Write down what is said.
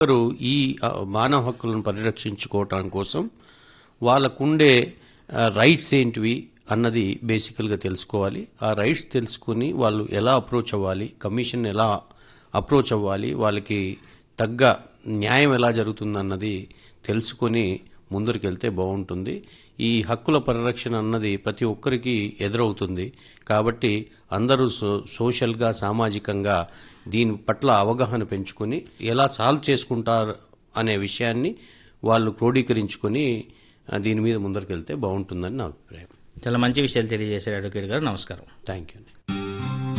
వారు ఈ ఆ, మానవ హక్కులను పరిరక్షించుకోవటం కోసం వాళ్ళకుండే ఆ, రైట్స్ ఏంటివి అన్నది బేసికల్గా తెలుసుకోవాలి ఆ రైట్స్ తెలుసుకుని వాళ్ళు ఎలా అప్రోచ్ అవ్వాలి కమిషన్ ఎలా అప్రోచ్ అవ్వాలి వాళ్ళకి తగ్గ న్యాయం ఎలా జరుగుతుంది అన్నది తెలుసుకొని ముందరికి వెళ్తే బాగుంటుంది ఈ హక్కుల పరిరక్షణ అన్నది ప్రతి ఒక్కరికి ఎదురవుతుంది కాబట్టి అందరూ సో సోషల్గా సామాజికంగా దీని పట్ల అవగాహన పెంచుకొని ఎలా సాల్వ్ చేసుకుంటారు అనే విషయాన్ని వాళ్ళు క్రోడీకరించుకొని ఆ, దీని మీద ముందరికి వెళ్తే బాగుంటుందని నా అభిప్రాయం చాలా మంచి విషయాలు తెలియజేశారు అడ్వకేట్ గారు నమస్కారం థ్యాంక్ యూ